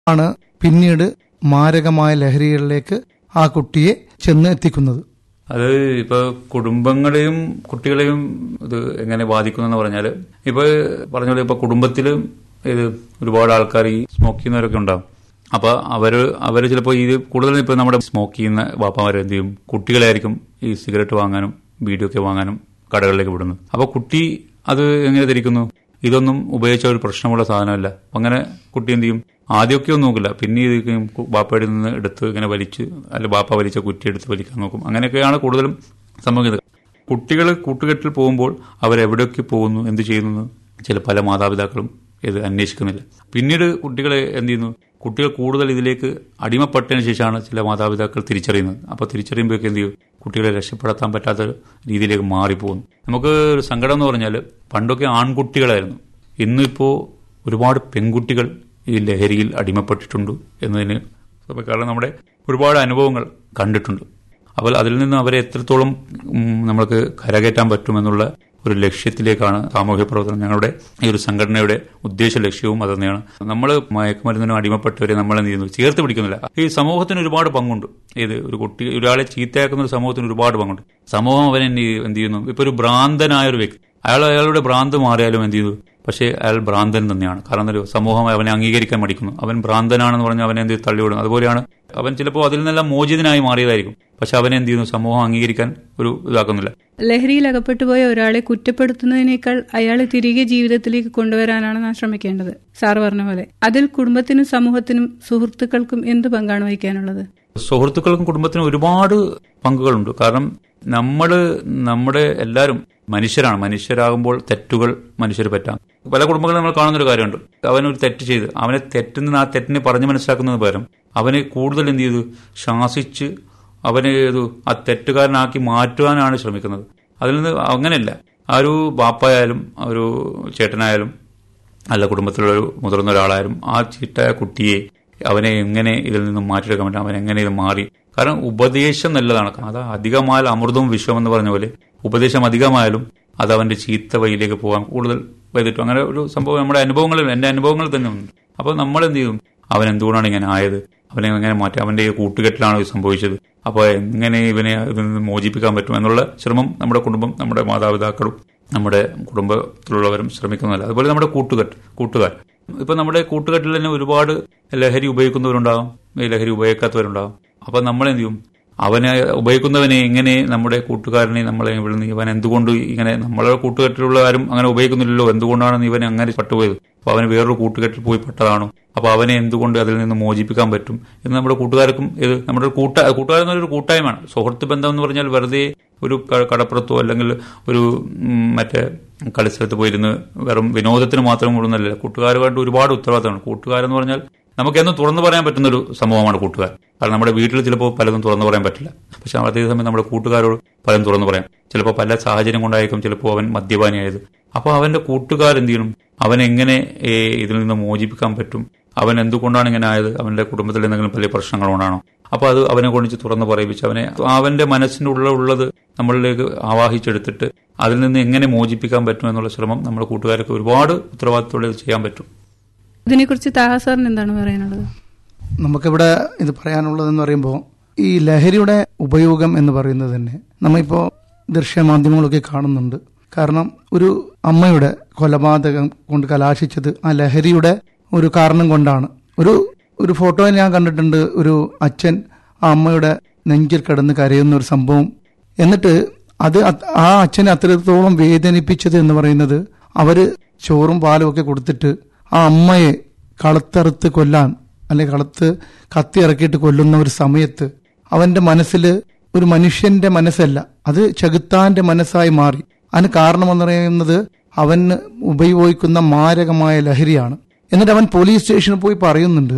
ആണ് പിന്നീട് മാരകമായ ലഹരികളിലേക്ക് ആ കുട്ടിയെ ചെന്ന് എത്തിക്കുന്നത് അത് ഇപ്പൊ കുടുംബങ്ങളെയും കുട്ടികളെയും ഇത് എങ്ങനെ ബാധിക്കുന്നു പറഞ്ഞാൽ ഇപ്പൊ പറഞ്ഞ പോലെ ഇപ്പൊ കുടുംബത്തിലും ഇത് ഒരുപാട് ആൾക്കാർ ഈ സ്മോക്ക് ചെയ്യുന്നവരൊക്കെ ഉണ്ടാവും അപ്പൊ അവര് അവര് ചിലപ്പോൾ ഇത് കൂടുതലും ഇപ്പൊ നമ്മുടെ സ്മോക്ക് ചെയ്യുന്ന വാപ്പമാർ എന്ത് ചെയ്യും കുട്ടികളായിരിക്കും ഈ സിഗരറ്റ് വാങ്ങാനും ബീഡിയോ ഒക്കെ വാങ്ങാനും കടകളിലേക്ക് വിടുന്നത് അപ്പൊ കുട്ടി അത് എങ്ങനെ ധരിക്കുന്നു ഇതൊന്നും ഉപയോഗിച്ച ഒരു പ്രശ്നമുള്ള സാധനമല്ല അപ്പൊ അങ്ങനെ കുട്ടി എന്ത് ചെയ്യും ആദ്യമൊക്കെ ഒന്നും നോക്കില്ല പിന്നെ ഇത് ബാപ്പയുടെ നിന്ന് എടുത്ത് ഇങ്ങനെ വലിച്ച് അല്ല ബാപ്പ വലിച്ച കുറ്റി എടുത്ത് വലിക്കാൻ നോക്കും അങ്ങനെയൊക്കെയാണ് കൂടുതലും സംഭവിക്കുന്നത് കുട്ടികൾ കൂട്ടുകെട്ടിൽ പോകുമ്പോൾ അവരെവിടെയൊക്കെ പോകുന്നു എന്ത് ചെയ്യുന്നു ചില പല മാതാപിതാക്കളും ഇത് അന്വേഷിക്കുന്നില്ല പിന്നീട് കുട്ടികളെ എന്ത് ചെയ്യുന്നു കുട്ടികൾ കൂടുതൽ ഇതിലേക്ക് അടിമപ്പെട്ടതിന് ശേഷമാണ് ചില മാതാപിതാക്കൾ തിരിച്ചറിയുന്നത് അപ്പോൾ തിരിച്ചറിയുമ്പോഴേക്ക് എന്ത് ചെയ്യും കുട്ടികളെ രക്ഷപ്പെടുത്താൻ പറ്റാത്ത രീതിയിലേക്ക് മാറിപ്പോകുന്നു നമുക്ക് ഒരു സങ്കടം എന്ന് പറഞ്ഞാൽ പണ്ടൊക്കെ ആൺകുട്ടികളായിരുന്നു ഇന്നിപ്പോൾ ഒരുപാട് പെൺകുട്ടികൾ ഈ ലഹരിയിൽ അടിമപ്പെട്ടിട്ടുണ്ട് എന്നതിന് കാരണം നമ്മുടെ ഒരുപാട് അനുഭവങ്ങൾ കണ്ടിട്ടുണ്ട് അപ്പോൾ അതിൽ നിന്ന് അവരെ എത്രത്തോളം നമ്മൾക്ക് കരകയറ്റാൻ പറ്റുമെന്നുള്ള ഒരു ലക്ഷ്യത്തിലേക്കാണ് സാമൂഹ്യ പ്രവർത്തനം ഞങ്ങളുടെ ഈ ഒരു സംഘടനയുടെ ഉദ്ദേശ ലക്ഷ്യവും അത് തന്നെയാണ് നമ്മൾ മയക്കുമരുന്നിനും അടിമപ്പെട്ടവരെ നമ്മൾ എന്ത് ചെയ്യുന്നു ചേർത്ത് പിടിക്കുന്നില്ല ഈ സമൂഹത്തിന് ഒരുപാട് പങ്കുണ്ട് ഏത് ഒരു കുട്ടി ഒരാളെ ചീത്തയാക്കുന്ന ഒരു സമൂഹത്തിന് ഒരുപാട് പങ്കുണ്ട് സമൂഹം അവനെ എന്ത് ചെയ്യുന്നു ഇപ്പൊ ഒരു ഭ്രാന്തനായ ഒരു വ്യക്തി അയാൾ അയാളുടെ ഭ്രാന്ത് മാറിയാലും എന്ത് ചെയ്തു പക്ഷേ അയാൾ ഭ്രാന്തൻ തന്നെയാണ് കാരണം എന്താ സമൂഹം അവനെ അംഗീകരിക്കാൻ മടിക്കുന്നു അവൻ ഭ്രാന്തനാണെന്ന് പറഞ്ഞാൽ അവനെ എന്ത് തള്ളിവിടുന്നു അതുപോലെയാണ് അവൻ ചിലപ്പോൾ അതിൽ നിന്നെല്ലാം മോചിതനായി മാറിയതായിരിക്കും പക്ഷെ അവനെ എന്ത് ചെയ്യുന്നു സമൂഹം അംഗീകരിക്കാൻ ഒരു ഇതാക്കുന്നില്ല ലഹരിയിൽ അകപ്പെട്ടു പോയ ഒരാളെ കുറ്റപ്പെടുത്തുന്നതിനേക്കാൾ അയാളെ തിരികെ ജീവിതത്തിലേക്ക് കൊണ്ടുവരാനാണ് നാം ശ്രമിക്കേണ്ടത് സാർ പറഞ്ഞ പോലെ അതിൽ കുടുംബത്തിനും സമൂഹത്തിനും സുഹൃത്തുക്കൾക്കും എന്ത് പങ്കാണ് വഹിക്കാനുള്ളത് സുഹൃത്തുക്കൾക്കും കുടുംബത്തിനും ഒരുപാട് പങ്കുകളുണ്ട് കാരണം നമ്മള് നമ്മുടെ എല്ലാവരും മനുഷ്യരാണ് മനുഷ്യരാകുമ്പോൾ തെറ്റുകൾ മനുഷ്യർ പറ്റാം പല കുടുംബങ്ങളും നമ്മൾ കാണുന്നൊരു കാര്യമുണ്ട് അവൻ ഒരു തെറ്റ് ചെയ്ത് അവനെ തെറ്റിൽ നിന്ന് ആ തെറ്റിനെ പറഞ്ഞു മനസ്സിലാക്കുന്നത് പകരം അവനെ കൂടുതൽ എന്ത് ചെയ്തു ശാസിച്ച് അവനെ ഒരു ആ തെറ്റുകാരനാക്കി മാറ്റുവാനാണ് ശ്രമിക്കുന്നത് അതിൽ നിന്ന് അങ്ങനെയല്ല ആ ഒരു ബാപ്പായാലും ഒരു ചേട്ടനായാലും അല്ല കുടുംബത്തിലുള്ള ഒരു മുതിർന്ന ഒരാളായാലും ആ ചീട്ടായ കുട്ടിയെ അവനെ എങ്ങനെ ഇതിൽ നിന്ന് മാറ്റിയെടുക്കാൻ പറ്റും അവൻ എങ്ങനെ ഇത് മാറി കാരണം ഉപദേശം നല്ലതാണ് അത് അധികമായാൽ അമൃതവും വിശ്വം എന്ന് പറഞ്ഞ പോലെ ഉപദേശം അധികമായാലും അത് അവന്റെ ചീത്ത വഴിയിലേക്ക് പോകാൻ കൂടുതൽ വൈകിട്ടും അങ്ങനെ ഒരു സംഭവം നമ്മുടെ അനുഭവങ്ങളിൽ എന്റെ അനുഭവങ്ങൾ തന്നെ ഉണ്ട് അപ്പോൾ നമ്മൾ എന്ത് ചെയ്യും അവൻ എന്തുകൊണ്ടാണ് ഇങ്ങനെ ആയത് അവനെ എങ്ങനെ മാറ്റി അവന്റെ കൂട്ടുകെട്ടിലാണോ ഇത് സംഭവിച്ചത് അപ്പോൾ എങ്ങനെ ഇവനെ ഇതിൽ നിന്ന് മോചിപ്പിക്കാൻ പറ്റും എന്നുള്ള ശ്രമം നമ്മുടെ കുടുംബം നമ്മുടെ മാതാപിതാക്കളും നമ്മുടെ കുടുംബത്തിലുള്ളവരും ശ്രമിക്കുന്നില്ല അതുപോലെ നമ്മുടെ കൂട്ടുകെട്ട് കൂട്ടുകാർ ഇപ്പൊ നമ്മുടെ കൂട്ടുകെട്ടിൽ തന്നെ ഒരുപാട് ലഹരി ഉപയോഗിക്കുന്നവരുണ്ടാകും ഈ ലഹരി ഉപയോഗിക്കാത്തവരുണ്ടാകും അപ്പൊ നമ്മൾ എന്ത് ചെയ്യും അവനെ ഉപയോഗിക്കുന്നവനെ എങ്ങനെ നമ്മുടെ കൂട്ടുകാരനെ നമ്മളെ വിളുന്ന ഇവൻ എന്തുകൊണ്ട് ഇങ്ങനെ നമ്മളെ കൂട്ടുകെട്ടിലുള്ള ആരും അങ്ങനെ ഉപയോഗിക്കുന്നില്ലല്ലോ എന്തുകൊണ്ടാണ് ഇവൻ അങ്ങനെ പട്ടുപോയത് അപ്പൊ അവന് വേറൊരു കൂട്ടുകെട്ടിൽ പോയി പെട്ടതാണോ അപ്പൊ അവനെ എന്തുകൊണ്ട് അതിൽ നിന്ന് മോചിപ്പിക്കാൻ പറ്റും എന്ന് നമ്മുടെ കൂട്ടുകാർക്കും ഇത് നമ്മുടെ കൂട്ട കൂട്ടുകാരെന്ന് ഒരു കൂട്ടായ്മയാണ് സുഹൃത്ത് ബന്ധം എന്ന് പറഞ്ഞാൽ വെറുതെ ഒരു കടപ്പുറത്തോ അല്ലെങ്കിൽ ഒരു മറ്റേ കളിസ്ഥലത്ത് പോയിരുന്ന് വെറും വിനോദത്തിന് മാത്രം കൂടുന്നല്ല കൂട്ടുകാരുമായിട്ട് ഒരുപാട് ഉത്തരവാദിത്തമാണ് കൂട്ടുകാരെന്ന് പറഞ്ഞാൽ നമുക്കെന്നും തുറന്നു പറയാൻ പറ്റുന്ന ഒരു സമൂഹമാണ് കൂട്ടുകാർ കാരണം നമ്മുടെ വീട്ടിൽ ചിലപ്പോൾ പലതും തുറന്നു പറയാൻ പറ്റില്ല പക്ഷെ അതേ സമയം നമ്മുടെ കൂട്ടുകാരോട് പലതും തുറന്നു പറയാം ചിലപ്പോൾ പല സാഹചര്യം കൊണ്ടായിരിക്കും ചിലപ്പോൾ അവൻ മദ്യപാനിയായത് അപ്പോൾ അവന്റെ കൂട്ടുകാർ എന്ത് ചെയ്യണം അവൻ എങ്ങനെ ഇതിൽ നിന്ന് മോചിപ്പിക്കാൻ പറ്റും അവൻ എന്തുകൊണ്ടാണ് ഇങ്ങനെ ആയത് അവന്റെ കുടുംബത്തിൽ എന്തെങ്കിലും വലിയ പ്രശ്നങ്ങൾ കൊണ്ടാണോ അപ്പൊ അത് അവനെ കൊണ്ടിച്ച് തുറന്നു പറയിപ്പിച്ച് അവനെ അവന്റെ മനസ്സിന്റെ ഉള്ളിലുള്ളത് നമ്മളിലേക്ക് ആവാഹിച്ചെടുത്തിട്ട് അതിൽ നിന്ന് എങ്ങനെ മോചിപ്പിക്കാൻ പറ്റും എന്നുള്ള ശ്രമം നമ്മുടെ കൂട്ടുകാർക്ക് ഒരുപാട് ഉത്തരവാദിത്തത്തോടെ ചെയ്യാൻ പറ്റും ഇതിനെക്കുറിച്ച് താഹ സാറിന് എന്താണ് പറയാനുള്ളത് നമുക്കിവിടെ ഇത് പറയാനുള്ളതെന്ന് പറയുമ്പോൾ ഈ ലഹരിയുടെ ഉപയോഗം എന്ന് പറയുന്നത് തന്നെ നമ്മളിപ്പോൾ ദൃശ്യമാധ്യമങ്ങളൊക്കെ കാണുന്നുണ്ട് കാരണം ഒരു അമ്മയുടെ കൊലപാതകം കൊണ്ട് കലാശിച്ചത് ആ ലഹരിയുടെ ഒരു കാരണം കൊണ്ടാണ് ഒരു ഒരു ഫോട്ടോ ഞാൻ കണ്ടിട്ടുണ്ട് ഒരു അച്ഛൻ ആ അമ്മയുടെ നെഞ്ചിൽ കിടന്ന് കരയുന്ന ഒരു സംഭവം എന്നിട്ട് അത് ആ അച്ഛനെ അത്രത്തോളം വേദനിപ്പിച്ചത് എന്ന് പറയുന്നത് അവര് ചോറും പാലും ഒക്കെ കൊടുത്തിട്ട് ആ അമ്മയെ കളത്തറുത്ത് കൊല്ലാൻ അല്ലെ കളത്ത് കത്തി ഇറക്കിയിട്ട് കൊല്ലുന്ന ഒരു സമയത്ത് അവന്റെ മനസ്സിൽ ഒരു മനുഷ്യന്റെ മനസ്സല്ല അത് ചെകുത്താന്റെ മനസ്സായി മാറി അതിന് കാരണമെന്ന് പറയുന്നത് അവന് ഉപയോഗിക്കുന്ന മാരകമായ ലഹരിയാണ് എന്നിട്ട് അവൻ പോലീസ് സ്റ്റേഷനിൽ പോയി പറയുന്നുണ്ട്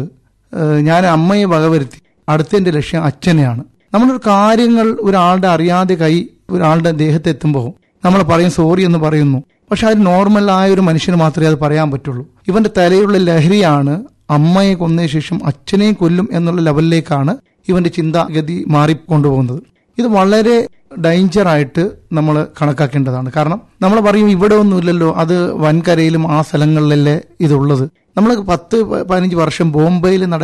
ഞാൻ അമ്മയെ വകവരുത്തി അടുത്തതിന്റെ ലക്ഷ്യം അച്ഛനെയാണ് നമ്മളൊരു കാര്യങ്ങൾ ഒരാളുടെ അറിയാതെ കൈ ഒരാളുടെ ദേഹത്ത് എത്തുമ്പോൾ നമ്മൾ പറയും സോറി എന്ന് പറയുന്നു പക്ഷെ അത് നോർമൽ ആയ ഒരു മനുഷ്യന് മാത്രമേ അത് പറയാൻ പറ്റുള്ളൂ ഇവന്റെ തലയിലുള്ള ലഹരിയാണ് അമ്മയെ കൊന്നതിന് ശേഷം അച്ഛനെയും കൊല്ലും എന്നുള്ള ലെവലിലേക്കാണ് ഇവന്റെ ചിന്താഗതി മാറിക്കൊണ്ടുപോകുന്നത് ഇത് വളരെ ഡേഞ്ചർ ആയിട്ട് നമ്മൾ കണക്കാക്കേണ്ടതാണ് കാരണം നമ്മൾ പറയും ഇവിടെ ഒന്നുമില്ലല്ലോ അത് വൻകരയിലും ആ സ്ഥലങ്ങളിലല്ലേ ഇതുള്ളത് നമ്മൾ പത്ത് പ- പതിനഞ്ച് വർഷം ബോംബെയിൽ നട